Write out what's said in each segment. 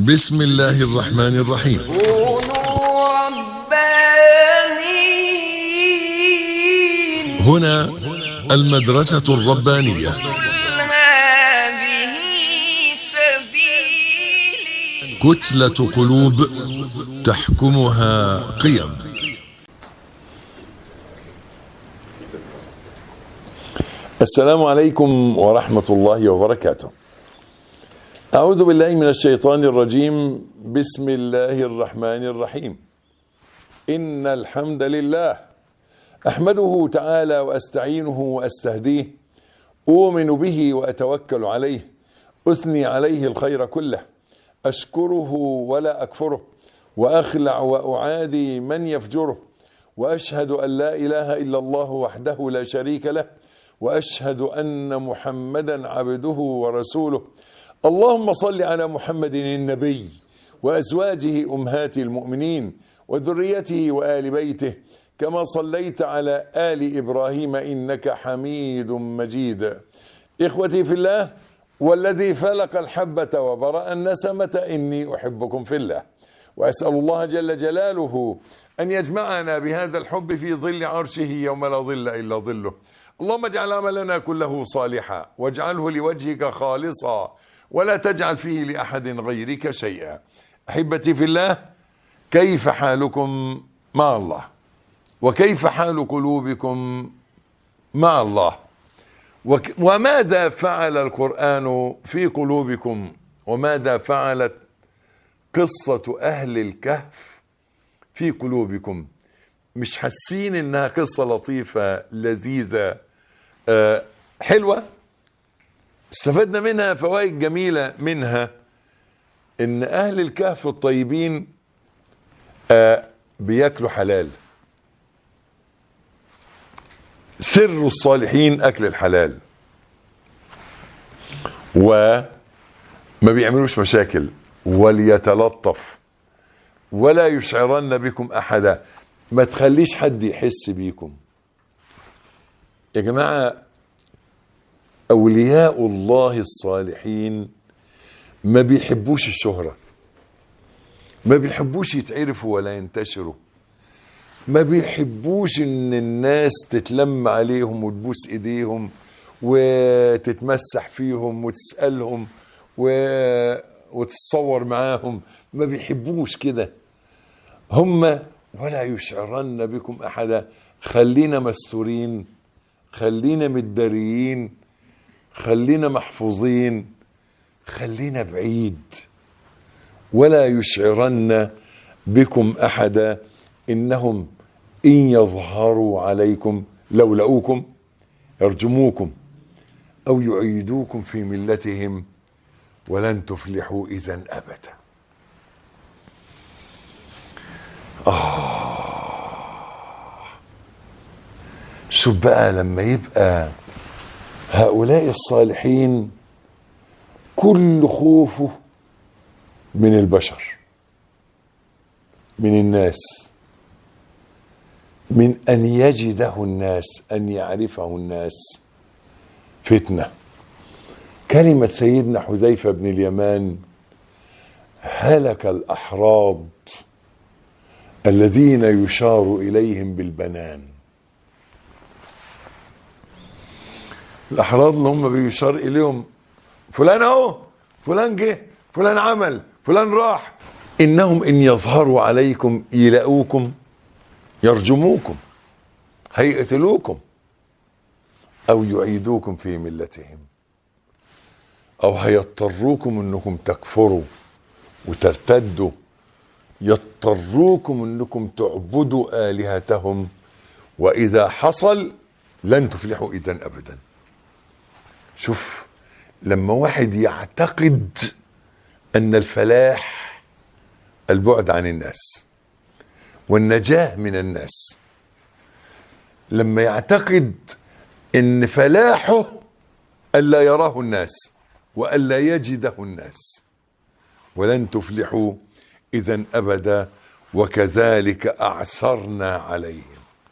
بسم الله الرحمن الرحيم كونوا ربانيين هنا المدرسة الربانية قل هذه سبيلي كتلة قلوب تحكمها قيم السلام عليكم ورحمة الله وبركاته. أعوذ بالله من الشيطان الرجيم، بسم الله الرحمن الرحيم. إن الحمد لله أحمده تعالى وأستعينه وأستهديه، أؤمن به وأتوكل عليه، أثني عليه الخير كله، أشكره ولا أكفره، وأخلع وأعادي من يفجره، وأشهد أن لا إله إلا الله وحده لا شريك له. واشهد ان محمدا عبده ورسوله اللهم صل على محمد النبي وازواجه امهات المؤمنين وذريته وال بيته كما صليت على ال ابراهيم انك حميد مجيد اخوتي في الله والذي فلق الحبه وبرا النسمه اني احبكم في الله واسال الله جل جلاله ان يجمعنا بهذا الحب في ظل عرشه يوم لا ظل الا ظله اللهم اجعل عملنا كله صالحا واجعله لوجهك خالصا ولا تجعل فيه لاحد غيرك شيئا احبتي في الله كيف حالكم مع الله وكيف حال قلوبكم مع الله وك وماذا فعل القران في قلوبكم وماذا فعلت قصه اهل الكهف في قلوبكم مش حاسين انها قصه لطيفه لذيذه آه، حلوه استفدنا منها فوائد جميله منها ان اهل الكهف الطيبين آه، بياكلوا حلال سر الصالحين اكل الحلال وما بيعملوش مشاكل وليتلطف ولا يشعرن بكم احدا ما تخليش حد يحس بيكم يا جماعه اولياء الله الصالحين ما بيحبوش الشهره ما بيحبوش يتعرفوا ولا ينتشروا ما بيحبوش ان الناس تتلم عليهم وتبوس ايديهم وتتمسح فيهم وتسالهم و... وتتصور معاهم ما بيحبوش كده هم ولا يشعرن بكم احدا خلينا مستورين خلينا متداريين خلينا محفوظين خلينا بعيد ولا يشعرن بكم احدا انهم ان يظهروا عليكم لو لقوكم يرجموكم او يعيدوكم في ملتهم ولن تفلحوا اذا ابدا شوف بقى لما يبقى هؤلاء الصالحين كل خوفه من البشر من الناس من ان يجده الناس ان يعرفه الناس فتنه كلمه سيدنا حذيفه بن اليمان هلك الاحراض الذين يشار اليهم بالبنان الاحراض اللي هم بيشار اليهم فلان اهو فلان جه فلان عمل فلان راح انهم ان يظهروا عليكم يلاقوكم يرجموكم هيقتلوكم او يعيدوكم في ملتهم او هيضطروكم انكم تكفروا وترتدوا يضطروكم انكم تعبدوا الهتهم واذا حصل لن تفلحوا اذا ابدا شوف لما واحد يعتقد ان الفلاح البعد عن الناس والنجاه من الناس لما يعتقد ان فلاحه الا يراه الناس والا يجده الناس ولن تفلحوا اذا ابدا وكذلك اعثرنا عليهم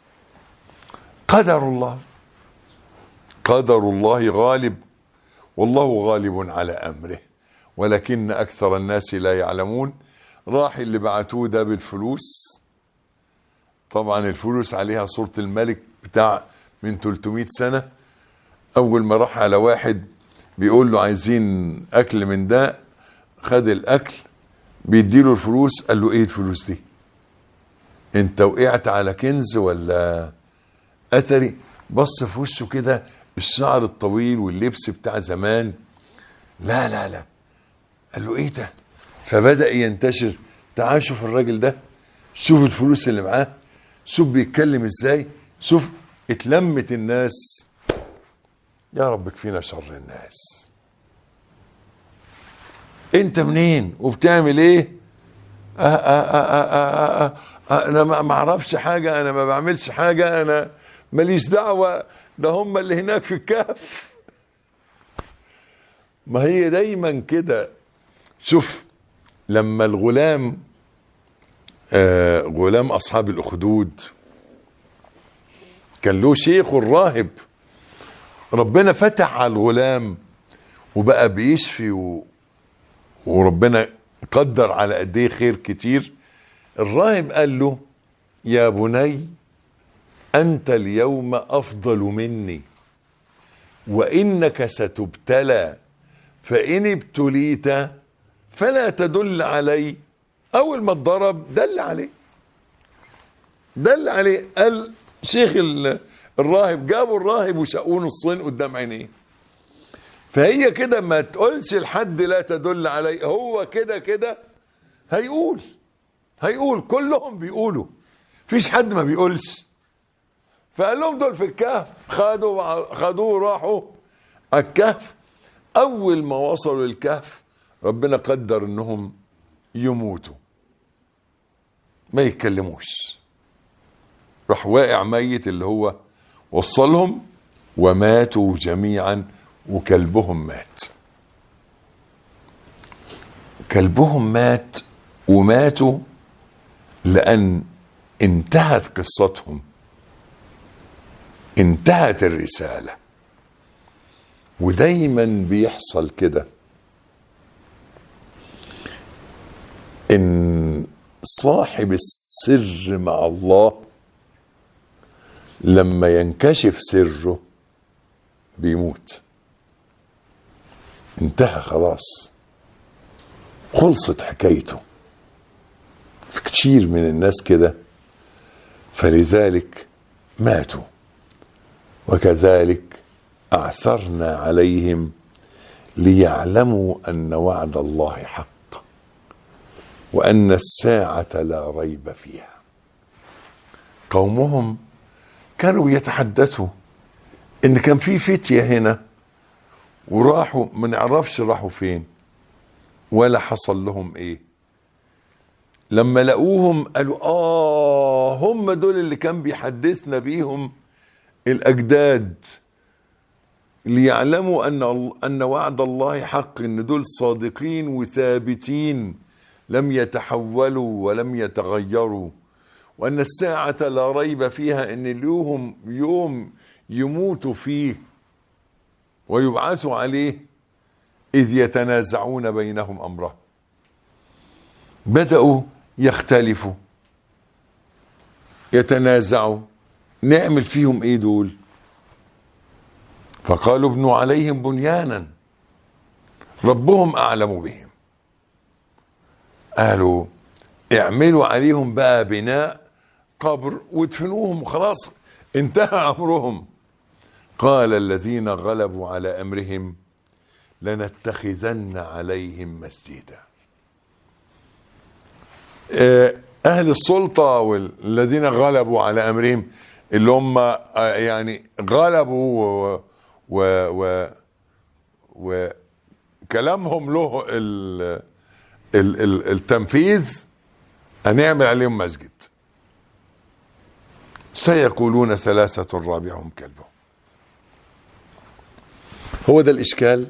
قدر الله قدر الله غالب والله غالب على امره ولكن أكثر الناس لا يعلمون راح اللي بعتوه ده بالفلوس طبعا الفلوس عليها صورة الملك بتاع من 300 سنة أول ما راح على واحد بيقول له عايزين أكل من ده خد الأكل بيديله الفلوس قال له إيه الفلوس دي أنت وقعت على كنز ولا أثري بص في وشه كده الشعر الطويل واللبس بتاع زمان لا لا لا قال له ايه ده فبدأ ينتشر تعال شوف الراجل ده شوف الفلوس اللي معاه شوف بيتكلم ازاي شوف اتلمت الناس يا رب كفينا شر الناس انت منين وبتعمل ايه آه آه آه آه آه آه آه انا ما ما اعرفش حاجه انا ما بعملش حاجه انا ماليش دعوه ده هم اللي هناك في الكهف ما هي دايما كده شوف لما الغلام آه غلام اصحاب الاخدود كان له شيخ الراهب ربنا فتح على الغلام وبقى بيشفي و... وربنا قدر على قد ايه خير كتير الراهب قال له يا بني انت اليوم افضل مني وانك ستبتلى فان ابتليت فلا تدل علي اول ما اتضرب دل عليه دل عليه قال شيخ ال- الراهب جابوا الراهب وشقوه نصين قدام عينيه فهي كده ما تقولش لحد لا تدل علي هو كده كده هيقول هيقول كلهم بيقولوا فيش حد ما بيقولش فقال لهم دول في الكهف خدوا خدوه راحوا على الكهف اول ما وصلوا الكهف ربنا قدر انهم يموتوا ما يتكلموش راح واقع ميت اللي هو وصلهم وماتوا جميعا وكلبهم مات كلبهم مات وماتوا لأن انتهت قصتهم انتهت الرسالة ودايما بيحصل كده ان صاحب السر مع الله لما ينكشف سره بيموت انتهى خلاص خلصت حكايته في كتير من الناس كده فلذلك ماتوا وكذلك اعثرنا عليهم ليعلموا ان وعد الله حق وان الساعه لا ريب فيها قومهم كانوا يتحدثوا ان كان في فتيه هنا وراحوا ما نعرفش راحوا فين ولا حصل لهم ايه لما لقوهم قالوا اه هم دول اللي كان بيحدثنا بيهم الاجداد ليعلموا ان ان وعد الله حق ان دول صادقين وثابتين لم يتحولوا ولم يتغيروا وان الساعه لا ريب فيها ان اليوم يوم يموتوا فيه ويبعثوا عليه اذ يتنازعون بينهم امره بداوا يختلفوا يتنازعوا نعمل فيهم ايه دول فقالوا ابنوا عليهم بنيانا ربهم اعلم بهم قالوا اعملوا عليهم بقى بناء قبر وادفنوهم وخلاص انتهى امرهم قال الذين غلبوا على امرهم لنتخذن عليهم مسجدا آه، اهل السلطه والذين غلبوا على امرهم اللي هم آه، يعني غلبوا و, و, و, و كلامهم له ال ال ال التنفيذ هنعمل عليهم مسجد سيقولون ثلاثة رابعهم كلبهم هو ده الإشكال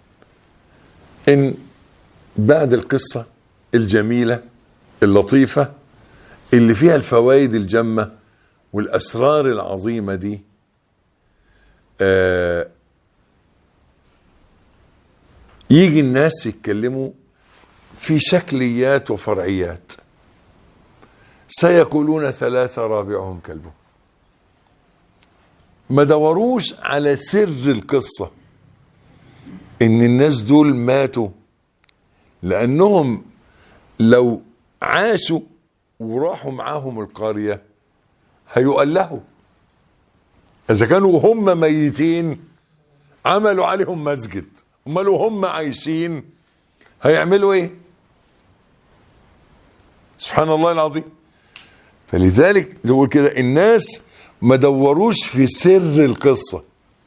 إن بعد القصة الجميلة اللطيفة اللي فيها الفوائد الجمة والأسرار العظيمة دي آه يجي الناس يتكلموا في شكليات وفرعيات سيقولون ثلاثة رابعهم كلبهم ما دوروش على سر القصة ان الناس دول ماتوا لانهم لو عاشوا وراحوا معاهم القرية هيؤلهوا اذا كانوا هم ميتين عملوا عليهم مسجد امال هم عايشين هيعملوا ايه سبحان الله العظيم فلذلك نقول كده الناس ما دوروش في سر القصة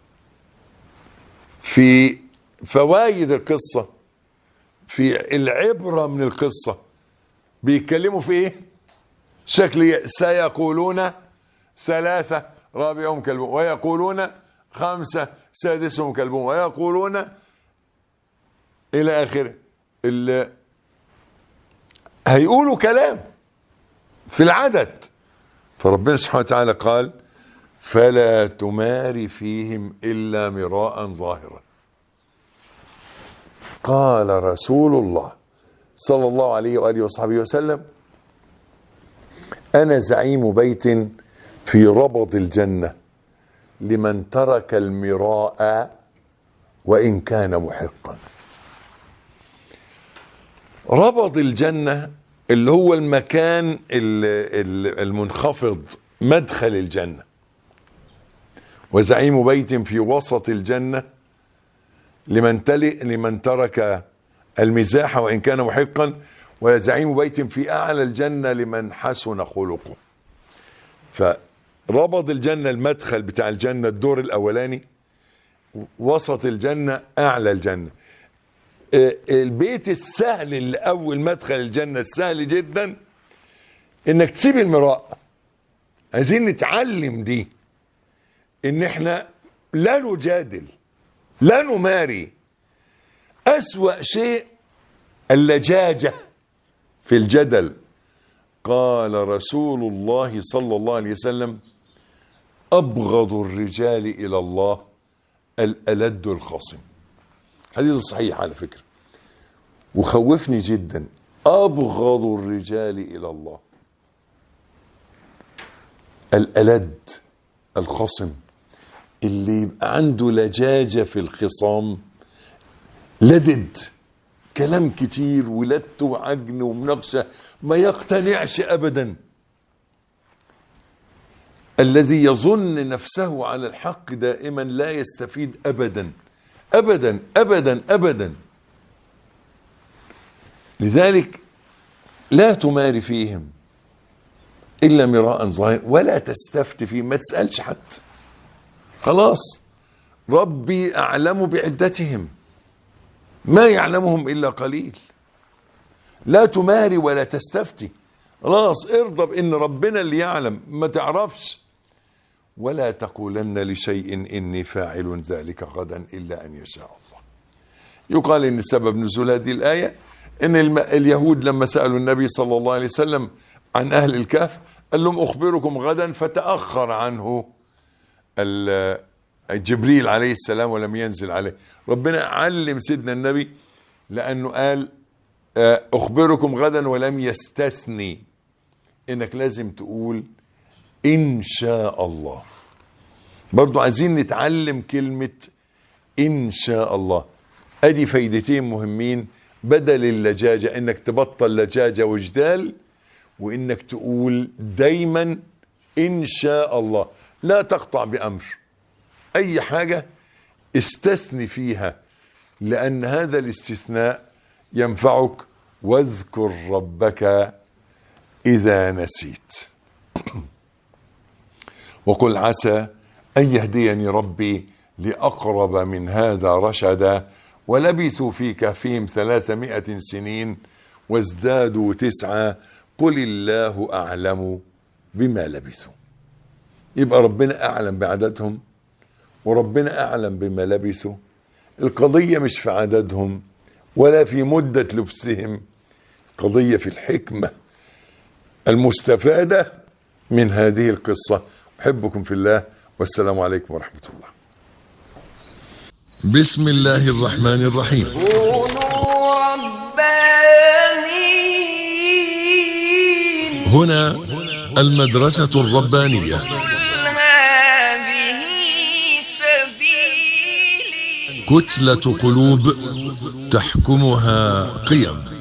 في فوائد القصة في العبرة من القصة بيتكلموا في ايه شكل سيقولون ثلاثة رابعهم كلبهم ويقولون خمسة سادسهم كلبهم ويقولون إلى آخره ال- هيقولوا كلام في العدد فربنا سبحانه وتعالى قال فلا تمار فيهم إلا مراء ظاهرا قال رسول الله صلى الله عليه وآله وصحبه وسلم أنا زعيم بيت في ربض الجنة لمن ترك المراء وإن كان محقا ربض الجنة اللي هو المكان ال- ال- المنخفض مدخل الجنة وزعيم بيت في وسط الجنة لمن تلي لمن ترك المزاح وإن كان محقا وزعيم بيت في أعلى الجنة لمن حسن خلقه فربض الجنة المدخل بتاع الجنة الدور الأولاني وسط الجنة أعلى الجنة آه، البيت السهل اللي أول مدخل الجنة السهل جدا إنك تسيب المراء عايزين نتعلم دي إن إحنا لا نجادل لا نماري أسوأ شيء اللجاجة في الجدل قال رسول الله صلى الله عليه وسلم أبغض الرجال إلى الله الألد الخصم حديث صحيح على فكرة وخوفني جدا أبغض الرجال إلى الله الألد الخصم اللي يبقى عنده لجاجة في الخصام لدد كلام كتير ولت وعجن ومناقشة ما يقتنعش أبدا الذي يظن نفسه على الحق دائما لا يستفيد أبدا أبدا أبدا أبدا لذلك لا تماري فيهم إلا مراء ظاهر ولا تستفت فيه ما تسألش حد خلاص ربي أعلم بعدتهم ما يعلمهم إلا قليل لا تماري ولا تستفتي خلاص ارضى بأن ربنا اللي يعلم ما تعرفش ولا تقولن لشيء إني فاعل ذلك غدا إلا أن يشاء الله يقال إن سبب نزول هذه الآية إن الم- اليهود لما سألوا النبي صلى الله عليه وسلم عن أهل الكهف قال لهم أخبركم غدا فتأخر عنه ال- جبريل عليه السلام ولم ينزل عليه ربنا علم سيدنا النبي لأنه قال آه، أخبركم غدا ولم يستثني إنك لازم تقول إن شاء الله برضو عايزين نتعلم كلمة إن شاء الله أدي فايدتين مهمين بدل اللجاجة إنك تبطل لجاجة وجدال وإنك تقول دايما إن شاء الله لا تقطع بأمر أي حاجة استثني فيها لأن هذا الاستثناء ينفعك واذكر ربك إذا نسيت وقل عسى أن يهديني ربي لأقرب من هذا رشدا ولبثوا في كهفهم ثلاثمائة سنين وازدادوا تسعة قل الله أعلم بما لبثوا يبقى ربنا أعلم بعددهم وربنا أعلم بما لبثوا القضية مش في عددهم ولا في مدة لبسهم قضية في الحكمة المستفادة من هذه القصة أحبكم في الله والسلام عليكم ورحمة الله بسم الله الرحمن الرحيم كونوا ربانيين هنا المدرسة الربانية قل هذه سبيلي كتلة قلوب تحكمها قيم